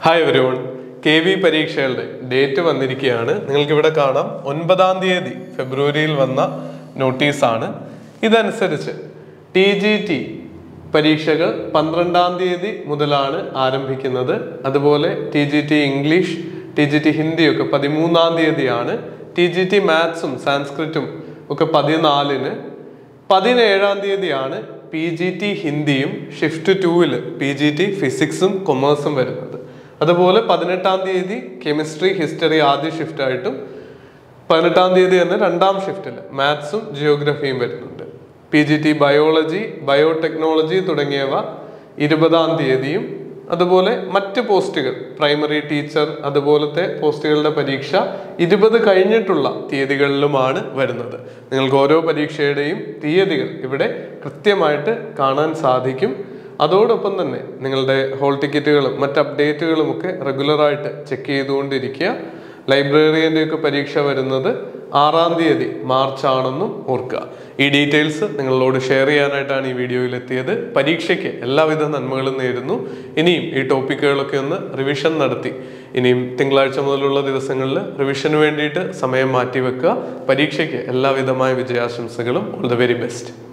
hi everyone K V പരീക്ഷകളുടെ date വന്നിരിക്കുകയാണ് നിങ്ങൾക്കിവിടെ കാണാം ഒൻപതാം തീയതി ഫെബ്രുവരിയിൽ വന്ന നോട്ടീസാണ് ഇതനുസരിച്ച് ടി ജി ടി പരീക്ഷകൾ പന്ത്രണ്ടാം തീയതി മുതലാണ് ആരംഭിക്കുന്നത് അതുപോലെ T G T English T G T ഹിന്ദിയൊക്കെ പതിമൂന്നാം തീയതിയാണ് ടി ജി ടി മാത്സും സാൻസ്ക്രിറ്റും ഒക്കെ പതിനാലിന് പതിനേഴാം തീയതിയാണ് പി ജി ടി ഹിന്ദിയും ഷിഫ്റ്റ് ടൂവിൽ പി ജി ടി ഫിസിക്സും കൊമേഴ്സും വരുന്നത് അതുപോലെ പതിനെട്ടാം തീയതി കെമിസ്ട്രി ഹിസ്റ്ററി ആദ്യ ഷിഫ്റ്റായിട്ടും പതിനെട്ടാം തീയതി തന്നെ രണ്ടാം ഷിഫ്റ്റിൽ മാത്സും ജിയോഗ്രഫിയും വരുന്നുണ്ട് P G T biology biotechnology തുടങ്ങിയവ ഇരുപതാം തീയതിയും അതുപോലെ മറ്റ് പോസ്റ്റുകൾ പ്രൈമറി ടീച്ചർ അതുപോലത്തെ പോസ്റ്റുകളുടെ പരീക്ഷ ഇരുപത് കഴിഞ്ഞിട്ടുള്ള തീയതികളിലുമാണ് വരുന്നത് നിങ്ങൾക്ക് ഓരോ പരീക്ഷയുടെയും തീയതികൾ ഇവിടെ കൃത്യമായിട്ട് കാണാൻ സാധിക്കും അതോടൊപ്പം തന്നെ നിങ്ങളുടെ ഹോൾ ടിക്കറ്റുകളും മറ്റ് അപ്ഡേറ്റുകളും ഒക്കെ റെഗുലറായിട്ട് ചെക്ക് ചെയ്തുകൊണ്ടിരിക്കുക ലൈബ്രറിയൻ്റെ ഒക്കെ പരീക്ഷ വരുന്നത് ആറാം തീയതി മാർച്ച് ആണെന്നും ഓർക്കുക ഈ ഡീറ്റെയിൽസ് നിങ്ങളോട് ഷെയർ ചെയ്യാനായിട്ടാണ് ഈ വീഡിയോയിൽ എത്തിയത് പരീക്ഷയ്ക്ക് എല്ലാവിധ നന്മകളും നേരുന്നു ഇനിയും ഈ ടോപ്പിക്കുകളൊക്കെ ഒന്ന് റിവിഷൻ നടത്തി ഇനിയും തിങ്കളാഴ്ച മുതലുള്ള ദിവസങ്ങളിൽ റിവിഷന് വേണ്ടിയിട്ട് സമയം മാറ്റി വെക്കുക പരീക്ഷയ്ക്ക് എല്ലാവിധമായ വിജയാശംസകളും ഓൾ ദ വെരി ബെസ്റ്റ്